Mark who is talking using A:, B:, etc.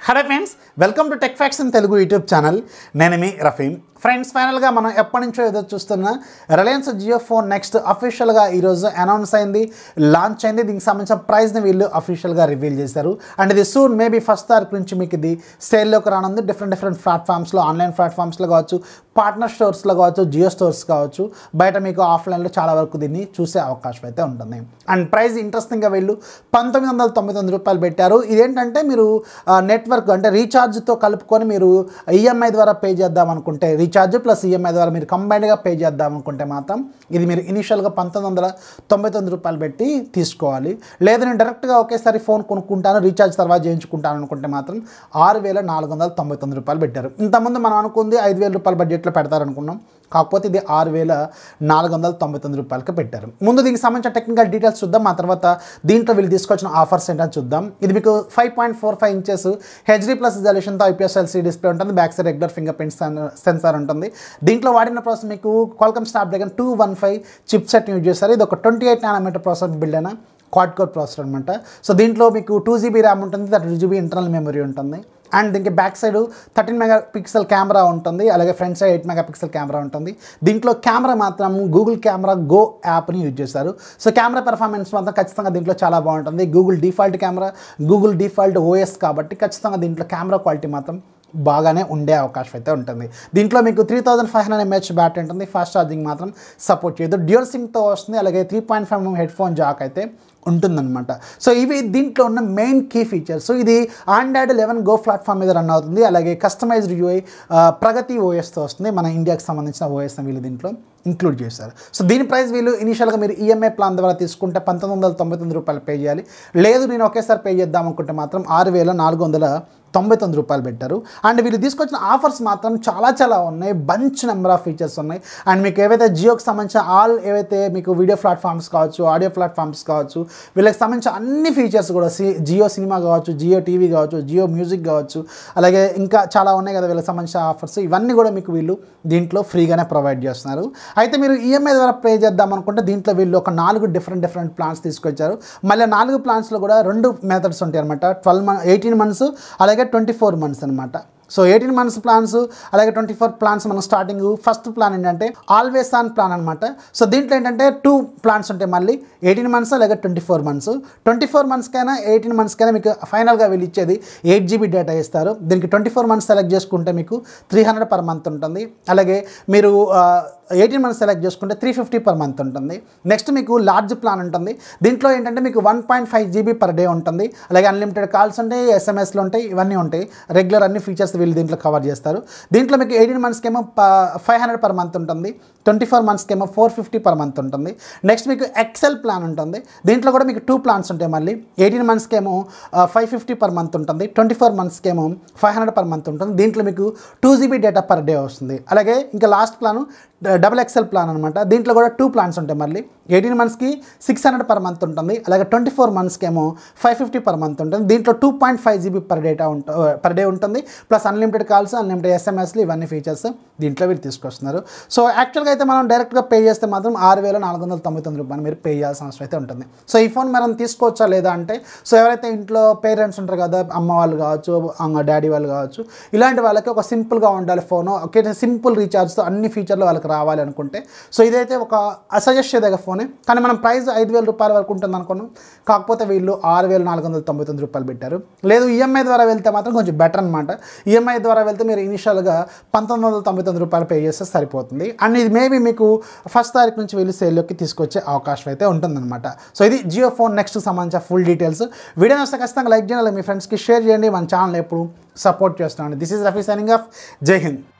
A: hello friends welcome to tech facts in Telugu YouTube channel నేను మీ Rafeem friends ఫైనల్గా మనం ఎప్పటి నుంచో ఎదురు చూస్తున్న రిలయన్స్ జియో ఫోన్ నెక్స్ట్ అఫీషియల్గా ఈరోజు అనౌన్స్ అయింది లాంచ్ అయింది దీనికి సంబంధించిన ప్రైస్ని వీళ్ళు అఫీషియల్గా రివీల్ చేశారు అండ్ ఇది సూన్ మేబీ ఫస్ట్ తారీఖు నుంచి మీకు ఇది సేల్లోకి రానుంది డిఫరెంట్ డిఫరెంట్ ప్లాట్ఫామ్స్లో ఆన్లైన్ ప్లాట్ఫామ్స్లో కావచ్చు పార్ట్నర్ స్టోర్స్లో కావచ్చు జియో స్టోర్స్ కావచ్చు బయట మీకు ఆఫ్లైన్లో చాలా వరకు దీన్ని చూసే అవకాశం అయితే ఉంటుంది అండ్ ప్రైస్ ఇంట్రెస్టింగ్గా వీళ్ళు పంతొమ్మిది వందల తొంభై తొమ్మిది రూపాయలు పెట్టారు ఇదేంటంటే మీరు నెట్వర్క్ అంటే రీఛార్జ్తో కలుపుకొని మీరు ఈఎంఐ ద్వారా పే చేద్దాం అనుకుంటే రీఛార్జ్ ప్లస్ ఈఎంఐ ద్వారా మీరు కంబైన్డ్గా పే చేద్దాం అనుకుంటే మాత్రం ఇది మీరు ఇనిషియల్గా పంతొమ్మిది వందల తొంభై తొమ్మిది రూపాయలు పెట్టి తీసుకోవాలి లేదు నేను డైరెక్ట్గా ఒకేసారి ఫోన్ కొనుక్కుంటాను రీఛార్జ్ తర్వాత చేయించుకుంటాను అనుకుంటే మాత్రం ఆరు వేల నాలుగు వందల తొంభై తొమ్మిది రూపాయలు పెట్టారు ఇంతకుముందు మనం అనుకుంది ఐదు వేల రూపాయల బడ్జెట్లో పెడతారనుకున్నాం కాకపోతే ఇది ఆరు వేల నాలుగు వందల తొంభై తొమ్మిది రూపాయలకి పెట్టారు ముందు దీనికి సంబంధించిన టెక్నికల్ డీటెయిల్స్ చూద్దాం ఆ తర్వాత దీంట్లో వీళ్ళు తీసుకొచ్చిన ఆఫర్స్ ఏంటో చూద్దాం ఇది మీకు five point four five inches HD plus రిజల్యూషన్తో ఐపీఎస్ ఎల్సీ డిస్ప్లే ఉంటుంది back side regular fingerprint sensor ఉంటుంది దీంట్లో వాడిన ప్రాసెస్ మీకు Qualcomm Snapdragon two one five chipset use చేస్తారు ఇది ఒక twenty eight nanometre process build అయిన క్వాడ్ కోర్ ప్రాసెసర్ అనమాట సో దీంట్లో మీకు టూ జీబీ ర్యామ్ ఉంటుంది thirty two GB internal memory ఉంటుంది అండ్ దీనికి back side thirteen megapixel camera ఉంటుంది అలాగే front side eight megapixel camera ఉంటుంది దీంట్లో కెమెరా మాత్రం గూగుల్ కెమెరా గో యాప్ని యూజ్ చేశారు సో కెమెరా పెర్ఫార్మెన్స్ మాత్రం ఖచ్చితంగా దీంట్లో చాలా బాగుంటుంది Google default camera Google default OS కాబట్టి ఖచ్చితంగా దీంట్లో కెమెరా క్వాలిటీ మాత్రం బాగానే ఉండే అవకాశం అయితే ఉంటుంది దీంట్లో మీకు three thousand five hundred mAh battery ఉంటుంది ఫాస్ట్ ఛార్జింగ్ మాత్రం సపోర్ట్ చేయదు డ్యూయల్ సింగ్తో వస్తుంది అలాగే three point five headphone jack అయితే ఉంటుందన్నమాట సో ఇవి దీంట్లో ఉన్న మెయిన్ కీ ఫీచర్స్ సో ఇది ఆండ్రాయిడ్ లెవెన్ గో ప్లాట్ఫామ్ మీద రన్ అవుతుంది అలాగే కస్టమైజ్డ్ యూఐ ప్రగతి ఓఎస్తో వస్తుంది మన ఇండియాకి సంబంధించిన ఓఎస్ వీళ్ళు దీంట్లో ఇంక్లూడ్ చేశారు సో దీని ప్రైస్ వీళ్ళు ఇనిషియల్గా మీరు ఈఎంఐ ప్లాన్ ద్వారా తీసుకుంటే పంతొమ్మిది వందల తొంభై తొమ్మిది రూపాయలు పే చేయాలి లేదు నేను ఒకేసారి పే చేద్దాం అనుకుంటే మాత్రం ఆరు వేల నాలుగు వందల తొంభై తొమ్మిది రూపాయలు పెట్టారు అండ్ వీళ్ళు తీసుకొచ్చిన ఆఫర్స్ మాత్రం చాలా చాలా ఉన్నాయి బంచ్ నెంబర్ ఆఫ్ ఫీచర్స్ ఉన్నాయి అండ్ మీకు ఏవైతే జియోకి సంబంధించిన ఆల్ ఏవైతే మీకు వీడియో ప్లాట్ఫామ్స్ కావచ్చు ఆడియో ప్లాట్ఫామ్స్ కావచ్చు వీళ్ళకి సంబంధించిన అన్ని ఫీచర్స్ కూడా సి జియో సినిమా కావచ్చు జియో టీవీ కావచ్చు జియో మ్యూజిక్ కావచ్చు అలాగే ఇంకా చాలా ఉన్నాయి కదా వీళ్ళకి సంబంధించిన ఆఫర్స్ ఇవన్నీ కూడా మీకు వీళ్ళు దీంట్లో ఫ్రీగానే ప్రొవైడ్ చేస్తున్నారు అయితే మీరు ఈఎంఐ ద్వారా పే చేద్దాం అనుకుంటే దీంట్లో వీళ్ళు ఒక నాలుగు డిఫరెంట్ డిఫరెంట్ ప్లాన్స్ తీసుకొచ్చారు మళ్ళీ నాలుగు ప్లాన్స్లో కూడా రెండు మెథడ్స్ ఉంటాయి అనమాట ట్వెల్వ్ మంత్ ఎయిటీన్ మంత్స్ అలాగే ట్వంటీ ఫోర్ మంత్స్ అనమాట సో ఎయిటీన్ మంత్స్ ప్లాన్స్ అలాగే ట్వంటీ ఫోర్ ప్లాన్స్ మనం స్టార్టింగ్ ఫస్ట్ ప్లాన్ ఏంటంటే ఆల్వేస్ ఆన్ ప్లాన్ అనమాట సో దీంట్లో ఏంటంటే టూ ప్లాన్స్ ఉంటాయి మళ్ళీ ఎయిటీన్ మంత్స్ అలాగే twenty four months twenty four మంత్స్కైనా ఎయిటీన్ మంత్స్కైనా మీకు ఫైనల్గా వీళ్ళు ఇచ్చేది ఎయిట్ జీబీ డేటా ఇస్తారు దీనికి ట్వంటీ ఫోర్ మంత్స్ సెలెక్ట్ చేసుకుంటే మీకు త్రీ హండ్రెడ్ పర్ మంత్ ఉంటుంది అలాగే మీరు ఎయిటీన్ మంత్స్ సెలెక్ట్ చేసుకుంటే త్రీ ఫిఫ్టీ పర్ మంత్ ఉంటుంది నెక్స్ట్ మీకు లార్జ్ ప్లాన్ ఉంటుంది దీంట్లో ఏంటంటే మీకు one point five GB per day ఉంటుంది అలాగే అన్లిమిటెడ్ కాల్స్ ఉంటాయి ఎస్ఎంఎస్లు ఉంటాయి ఇవన్నీ ఉంటాయి రెగ్యులర్ అన్ని ఫీచర్స్ వీళ్ళు దీంట్లో కవర్ చేస్తారు దీంట్లో మీకు ఎయిటీన్ మంత్స్కి ఏమో ఫైవ్ హండ్రెడ్ పర్ మంత్ ఉంటుంది ట్వంటీ ఫోర్ మంత్స్కి ఏమో ఫోర్ ఫిఫ్టీ పర్ మంత్ ఉంటుంది నెక్స్ట్ మీకు ఎక్సెల్ ప్లాన్ ఉంటుంది దీంట్లో కూడా మీకు టూ ప్లాన్స్ ఉంటాయి మళ్ళీ ఎయిటీన్ మంత్స్కి ఏమో ఫైవ్ ఫిఫ్టీ పర్ మంత్ ఉంటుంది ట్వంటీ ఫోర్ మంత్స్కి ఏమో ఫైవ్ హండ్రెడ్ పర్ మంత్ ఉంటుంది దీంట్లో మీకు two GB data per day వస్తుంది అలాగే ఇంకా last plan double XL plan అనమాట దీంట్లో కూడా టూ ప్లాన్స్ ఉంటాయి మళ్ళీ ఎయిటీన్ మంత్స్కి సిక్స్ హండ్రెడ్ పర్ మంత్ ఉంటుంది అలాగే ట్వంటీ ఫోర్ మంత్స్కి ఏమో ఫైవ్ ఫిఫ్టీ పర్ మంత్ ఉంటుంది దీంట్లో two point five GB per data ఉంట పర్ డే ఉంటుంది ప్లస్ అన్లిమిటెడ్ కాల్స్ అన్లిమిటెడ్ ఎస్ఎంఎస్లు ఇవన్నీ ఫీచర్స్ దీంట్లో వీళ్ళు తీసుకొస్తున్నారు సో యాక్చువల్గా అయితే మనం డైరెక్ట్గా పే చేస్తే మాత్రం ఆరు వేల నాలుగు వందల తొంభై తొమ్మిది రూపాయలు మీరు పే చేయాల్సిన అవసరం అయితే ఉంటుంది సో ఈ ఫోన్ మనం తీసుకోవచ్చా లేదా అంటే సో ఎవరైతే ఇంట్లో పేరెంట్స్ ఉంటారు కదా అమ్మ వాళ్ళు కావచ్చు అమ్మ డాడీ వాళ్ళు కావచ్చు ఇలాంటి వాళ్ళకి ఒక సింపుల్గా ఉండాలి ఫోను ఒకే సింపుల్ రీఛార్జ్తో అన్ని ఫీచర్లు వాళ్ళకి రావాలి అనుకుంటే సో ఇదైతే ఒక సజెస్ట్ చేయదగ్గ ఫోనే కానీ మనం ప్రైస్ ఐదు వేల రూపాయల వరకు ఉంటుంది అనుకున్నాం కాకపోతే వీళ్ళు ఆరు వేల నాలుగు వందల తొంభై తొమ్మిది రూపాయలు పెట్టారు లేదు ఈఎంఐ ద్వారా వెళ్తే మాత్రం కొంచెం బెటర్ అనమాట ఈఎంఐ ద్వారా వెళ్తే మీరు ఇనిషియల్గా పంతొమ్మిది వందల తొంభై తొమ్మిది రూపాయలు పే చేస్తే సరిపోతుంది అండ్ ఇది మేబీ మీకు ఫస్ట్ తారీఖు నుంచి వెళ్ళి సేల్లోకి తీసుకొచ్చే అవకాశం అయితే ఉంటుందన్నమాట సో ఇది జియో ఫోన్ నెక్స్ట్ సంబంధించిన ఫుల్ డీటెయిల్స్ వీడియో వస్తే ఖచ్చితంగా లైక్ చేయాలి మీ ఫ్రెండ్స్కి షేర్ చేయండి మన ఛానల్ ఎప్పుడు సపోర్ట్ చేస్తున్నాను this is Rafi signing off Jai Hind